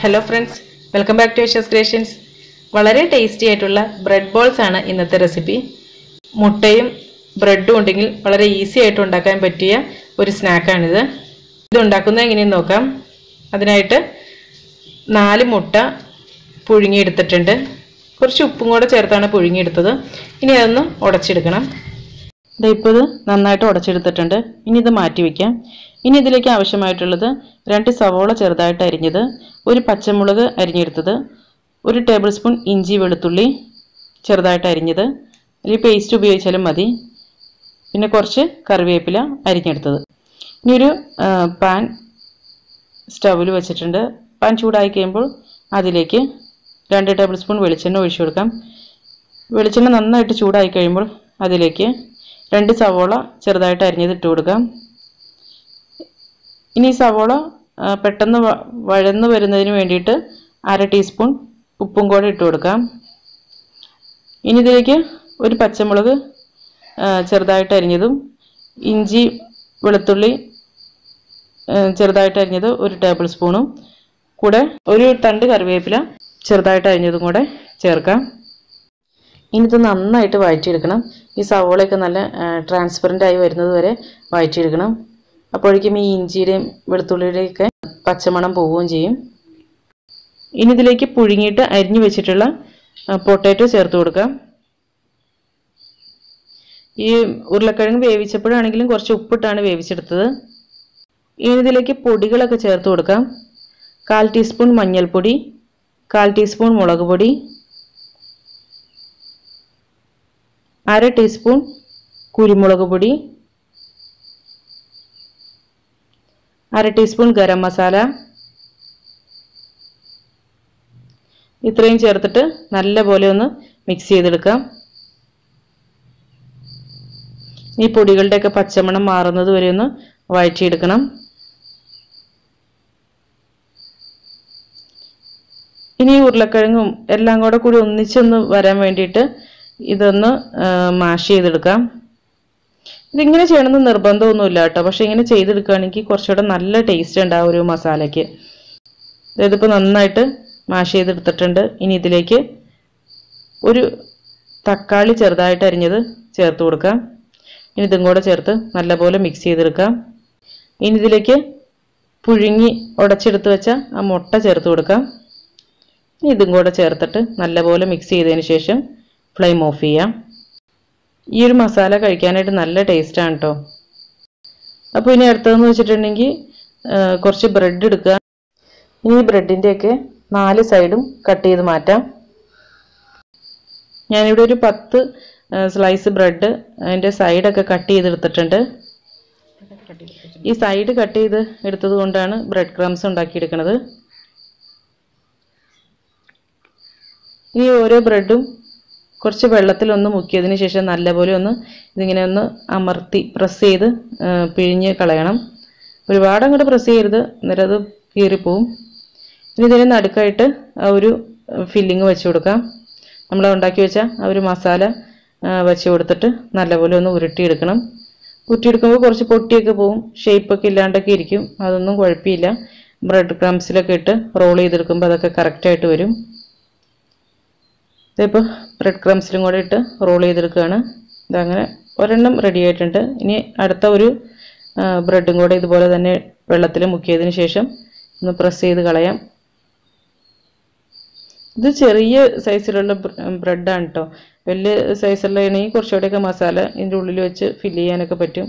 hello friends welcome back to Aisha's creations വളരെ tasty ആയിട്ടുള്ള bread balls ആണ് ഇന്നത്തെ റെസിപ്പി മുട്ടയും ബ്രെഡും ഉണ്ടെങ്കിൽ വളരെ ഈസി ആയിട്ട് ഉണ്ടാക്കാൻ പറ്റിയ ഒരു സ്നാക്കാണിത് ഇത് ഉണ്ടാക്കുന്നത് എങ്ങനെയെന്ന് നോക്കാം അതിനായിട്ട് നാല് മുട്ട പുഴുങ്ങിയെടുത്തിട്ടുണ്ട് കുറച്ച് ഉപ്പും കൂടെ ചേർത്താണ് പുഴുങ്ങിയെടുത്തത് ഇനി അതൊന്ന് ഉടച്ചെടുക്കണം ദേ ഇപ്പോൾ ഇത് നന്നായിട്ട് ഉടച്ചെടുത്തിട്ടുണ്ട് ഇനി ഇത് മാറ്റി വയ്ക്കാം ഇനി ഇതിലേക്ക് ആവശ്യമായിട്ടുള്ളത് രണ്ട് സവോള ചെറുതായിട്ട് അരിഞ്ഞത് ഒരു പച്ചമുളക് അരിഞ്ഞെടുത്തത് ഒരു ടേബിൾ സ്പൂൺ ഇഞ്ചി വെളുത്തുള്ളി ചെറുതായിട്ട് അരിഞ്ഞത് അല്ലെങ്കിൽ പേസ്റ്റ് ഉപയോഗിച്ചാലും മതി പിന്നെ കുറച്ച് കറിവേപ്പില അരിഞ്ഞെടുത്തത് ഇനി ഒരു ആ, പാൻ സ്റ്റൗവിൽ വെച്ചിട്ടുണ്ട് പാൻ ചൂടായി കഴിയുമ്പോൾ അതിലേക്ക് രണ്ട് ടേബിൾ സ്പൂൺ വെളിച്ചെണ്ണ ഒഴിച്ചു കൊടുക്കാം വെളിച്ചെണ്ണ നന്നായിട്ട് ചൂടായി കഴിയുമ്പോൾ അതിലേക്ക് രണ്ട് സവോള ചെറുതായിട്ട് അരിഞ്ഞത് ഇട്ട് കൊടുക്കാം ഇനി ഈ സവോള ആ, പെട്ടെന്ന് വ- വഴന്ന് വരുന്നതിന് വേണ്ടിയിട്ട് അര ടീസ്പൂൺ ഉപ്പും കൂടെ ഇട്ട് കൊടുക്കാം ഇനി ഇതിലേക്ക് ഒരു പച്ചമുളക് ആ, ചെറുതായിട്ട് അരിഞ്ഞതും ഇഞ്ചി വെളുത്തുള്ളി ആ, ചെറുതായിട്ട് അരിഞ്ഞത് ഒരു ടേബിൾ സ്പൂണും കൂടെ ഒരു തണ്ട് കറിവേപ്പില ചെറുതായിട്ട് അരിഞ്ഞതും കൂടെ ചേർക്കാം ഇനി ഇത് നന്നായിട്ട് വഴറ്റിയെടുക്കണം ഈ സവോളയൊക്കെ നല്ല ട്രാൻസ്പെറൻ്റ് ആയി വരുന്നത് വരെ വഴറ്റിയെടുക്കണം അപ്പോഴേക്കും ഈ ഇഞ്ചിയുടെയും വെളുത്തുള്ളിയുടെയൊക്കെ പച്ചമണം പോവുകയും ചെയ്യും ഇനി ഇതിലേക്ക് പുഴുങ്ങിയിട്ട് അരിഞ്ഞു വെച്ചിട്ടുള്ള പൊട്ടാറ്റോ ചേർത്ത് കൊടുക്കാം ഈ ഉരുളക്കിഴങ്ങ് വേവിച്ചപ്പോഴാണെങ്കിലും കുറച്ച് ഉപ്പിട്ടാണ് വേവിച്ചെടുത്തത് ഇനി ഇതിലേക്ക് പൊടികളൊക്കെ ചേർത്ത് കൊടുക്കാം കാൽ ടീസ്പൂൺ മഞ്ഞൾപ്പൊടി കാൽ ടീസ്പൂൺ മുളക് പൊടി അര ടീസ്പൂൺ കുരുമുളക് പൊടി അര ടീസ്പൂൺ ഗരം മസാല ഇത്രയും ചേർത്തിട്ട് നല്ലപോലെ ഒന്ന് മിക്സ് ചെയ്തെടുക്കാം ഈ പൊടികളുടെയൊക്കെ പച്ചമണം മാറുന്നത് വരെ ഒന്ന് വഴറ്റിയെടുക്കണം ഇനി ഈ ഉരുളക്കിഴങ്ങും എല്ലാം കൂടെ കൂടി ഒന്നിച്ചൊന്ന് വരാൻ വേണ്ടിയിട്ട് ഇതൊന്ന് മാഷ് ചെയ്തെടുക്കാം ഇതിങ്ങനെ ചെയ്യണമെന്ന് നിർബന്ധമൊന്നുമില്ല കേട്ടോ പക്ഷെ ഇങ്ങനെ ചെയ്തെടുക്കുകയാണെങ്കിൽ കുറച്ചുകൂടെ നല്ല ടേസ്റ്റ് ഉണ്ടാവും ഒരു മസാലയ്ക്ക് ഇതിപ്പോൾ നന്നായിട്ട് മാഷ് ചെയ്തെടുത്തിട്ടുണ്ട് ഇനി ഇതിലേക്ക് ഒരു തക്കാളി ചെറുതായിട്ട് അരിഞ്ഞത് ചേർത്ത് കൊടുക്കാം ഇനി ഇതും കൂടെ ചേർത്ത് നല്ലപോലെ മിക്സ് ചെയ്തെടുക്കാം ഇനി ഇതിലേക്ക് പുഴുങ്ങി ഉടച്ചെടുത്ത് വെച്ച ആ മുട്ട ചേർത്ത് കൊടുക്കാം ഇനി ഇതും കൂടെ ചേർത്തിട്ട് നല്ലപോലെ മിക്സ് ചെയ്തതിന് ശേഷം ഫ്ലെയിം ഓഫ് ചെയ്യാം ഈ ഒരു മസാല കഴിക്കാനായിട്ട് നല്ല ടേസ്റ്റാണ് കേട്ടോ അപ്പോൾ ഇനി അടുത്തതെന്ന് വെച്ചിട്ടുണ്ടെങ്കിൽ ആ, കുറച്ച് ബ്രെഡ് എടുക്കുക ഈ ബ്രെഡിൻ്റെയൊക്കെ നാല് സൈഡും കട്ട് ചെയ്ത് മാറ്റാം ഞാനിവിടെ ഒരു പത്ത് സ്ലൈസ് ബ്രെഡ് അതിൻ്റെ സൈഡൊക്കെ കട്ട് ചെയ്തെടുത്തിട്ടുണ്ട് ഈ സൈഡ് കട്ട് ചെയ്ത് എടുത്തത് കൊണ്ടാണ് ബ്രെഡ് ക്രംസ് ഉണ്ടാക്കിയെടുക്കുന്നത് ഈ ഓരോ ബ്രെഡും കുറച്ച് വെള്ളത്തിലൊന്ന് മുക്കിയതിന് ശേഷം നല്ലപോലെ ഒന്ന് ഇതിങ്ങനെ ഒന്ന് അമർത്തി പ്രസ് ചെയ്ത് ആ, പിഴിഞ്ഞ് കളയണം ഒരുപാട് അങ്ങോട്ട് പ്രസ് ചെയ്യരുത് അന്നേരം അത് കീറിപ്പോവും ഇനി ഇതിന് നടുക്കായിട്ട് ആ ഒരു ഫില്ലിങ് വെച്ച് കൊടുക്കാം നമ്മൾ ഉണ്ടാക്കി വെച്ച ആ ഒരു മസാല ആ, വെച്ച് കൊടുത്തിട്ട് നല്ലപോലെ ഒന്ന് ഉരുട്ടിയെടുക്കണം ഉരുട്ടിയെടുക്കുമ്പോൾ കുറച്ച് പൊട്ടിയൊക്കെ പോവും ഷേപ്പൊക്കെ ഇല്ലാണ്ടൊക്കെ ഇരിക്കും അതൊന്നും കുഴപ്പമില്ല ബ്രെഡ് ക്രംസിലൊക്കെ ഇട്ട് റോൾ ചെയ്തെടുക്കുമ്പോൾ അതൊക്കെ കറക്റ്റായിട്ട് വരും ഇതിപ്പോൾ ബ്രെഡ് ക്രംസിലും കൂടെ ഇട്ട് റോൾ ചെയ്തെടുക്കുകയാണ് ഇതങ്ങനെ ഒരെണ്ണം റെഡി ആയിട്ടുണ്ട് ഇനി അടുത്ത ഒരു ആ, ബ്രെഡും കൂടെ ഇതുപോലെ തന്നെ വെള്ളത്തിൽ മുക്കിയതിന് ശേഷം ഒന്ന് പ്രസ് ചെയ്ത് കളയാം ഇത് ചെറിയ സൈസിലുള്ള ബ്രെഡാണ് കേട്ടോ വലിയ സൈസുള്ള ആണെങ്കിൽ കുറച്ചുകൂടെയൊക്കെ മസാല ഇതിൻ്റെ ഉള്ളിൽ വെച്ച് ഫില്ല് ചെയ്യാനൊക്കെ പറ്റും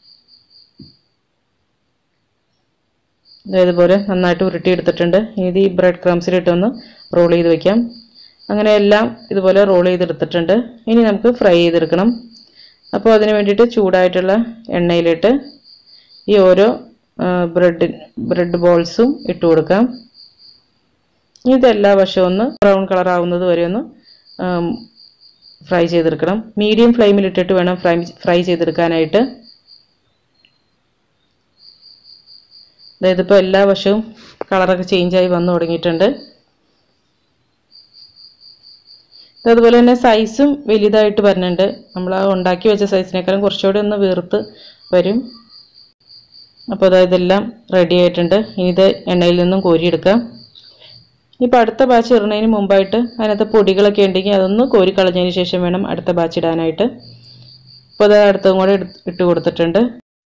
ദേ ഇതുപോലെ നന്നായിട്ട് ഉരുട്ടിയെടുത്തിട്ടുണ്ട് ഇനി ഇത് ഈ ബ്രെഡ് ക്രംസിലിട്ടൊന്ന് റോൾ ചെയ്ത് വെക്കാം അങ്ങനെ എല്ലാം ഇതുപോലെ റോൾ ചെയ്തെടുത്തിട്ടുണ്ട് ഇനി നമുക്ക് ഫ്രൈ ചെയ്തെടുക്കണം അപ്പോൾ അതിന് വേണ്ടിയിട്ട് ചൂടായിട്ടുള്ള എണ്ണയിലിട്ട് ഈ ഓരോ ബ്രെഡ് ബ്രെഡ് ബോൾസും ഇട്ട് കൊടുക്കാം ഇനി ഇതെല്ലാ വശവും ഒന്ന് ബ്രൗൺ കളർ ആവുന്നത് വരെ ഒന്ന് ഫ്രൈ ചെയ്തെടുക്കണം മീഡിയം ഫ്ലെയിമിൽ ഇട്ടിട്ട് വേണം ഫ്രൈ ഫ്രൈ ചെയ്തെടുക്കാനായിട്ട് അതായത് ഇപ്പോൾ എല്ലാ വശവും കളറൊക്കെ ചേഞ്ചായി വന്നു തുടങ്ങിയിട്ടുണ്ട് അതുപോലെ തന്നെ സൈസും വലുതായിട്ട് വരുന്നുണ്ട് നമ്മൾ ആ ഉണ്ടാക്കി വെച്ച സൈസിനേക്കാളും കുറച്ചുകൂടി ഒന്ന് വീർത്ത് വരും അപ്പോൾ അതായത് ഇതെല്ലാം റെഡി ആയിട്ടുണ്ട് ഇനി ഇത് എണ്ണയിൽ നിന്നും കോരിയെടുക്കാം ഇപ്പോൾ അടുത്ത ബാച്ച് ഇടുന്നതിന് മുമ്പായിട്ട് അതിനകത്ത് പൊടികളൊക്കെ ഉണ്ടെങ്കിൽ അതൊന്ന് കോരി കളഞ്ഞതിന് ശേഷം വേണം അടുത്ത ബാച്ച് ഇടാനായിട്ട് ഇപ്പോൾ അത് അടുത്തതും കൂടെ എടുത്ത് ഇട്ട് കൊടുത്തിട്ടുണ്ട്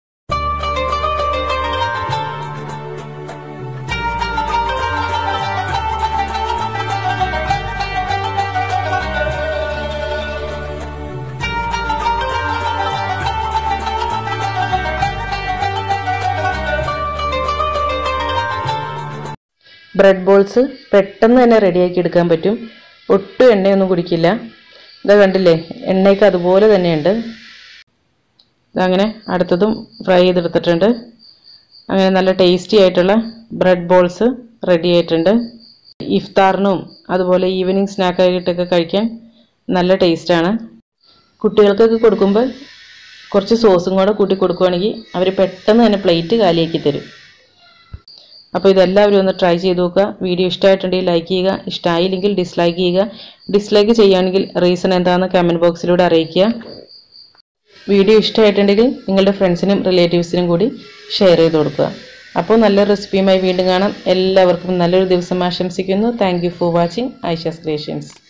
ബ്രെഡ് ബോൾസ് പെട്ടെന്ന് തന്നെ റെഡിയാക്കി എടുക്കാൻ പറ്റും ഒട്ടും എണ്ണയൊന്നും കുടിക്കില്ല ഇതാ കണ്ടില്ലേ എണ്ണയൊക്കെ അതുപോലെ തന്നെയുണ്ട് ഇതങ്ങനെ അടുത്തതും ഫ്രൈ ചെയ്തെടുത്തിട്ടുണ്ട് അങ്ങനെ നല്ല ടേസ്റ്റി ആയിട്ടുള്ള ബ്രെഡ് ബോൾസ് റെഡി ആയിട്ടുണ്ട് ഇഫ്താറിനും അതുപോലെ ഈവനിങ് സ്നാക്കായിട്ടൊക്കെ കഴിക്കാൻ നല്ല ടേസ്റ്റാണ് കുട്ടികൾക്കൊക്കെ കൊടുക്കുമ്പോൾ കുറച്ച് സോസും കൂടെ കൂട്ടി കൊടുക്കുകയാണെങ്കിൽ അവർ പെട്ടെന്ന് തന്നെ പ്ലേറ്റ് കാലിയാക്കി തരും അപ്പോൾ ഇതെല്ലാവരും ഒന്ന് ട്രൈ ചെയ്ത് നോക്കുക വീഡിയോ ഇഷ്ടമായിട്ടുണ്ടെങ്കിൽ ലൈക്ക് ചെയ്യുക ഇഷ്ടമായില്ലെങ്കിൽ ഡിസ്ലൈക്ക് ചെയ്യുക ഡിസ്ലൈക്ക് ചെയ്യുകയാണെങ്കിൽ റീസൺ എന്താണെന്ന് കമൻറ്റ് ബോക്സിലൂടെ അറിയിക്കുക വീഡിയോ ഇഷ്ടമായിട്ടുണ്ടെങ്കിൽ നിങ്ങളുടെ ഫ്രണ്ട്സിനും റിലേറ്റീവ്സിനും കൂടി ഷെയർ ചെയ്ത് കൊടുക്കുക അപ്പോൾ നല്ല റെസിപ്പിയുമായി വീണ്ടും കാണാം എല്ലാവർക്കും നല്ലൊരു ദിവസം ആശംസിക്കുന്നു thank you for watching Aisha's creations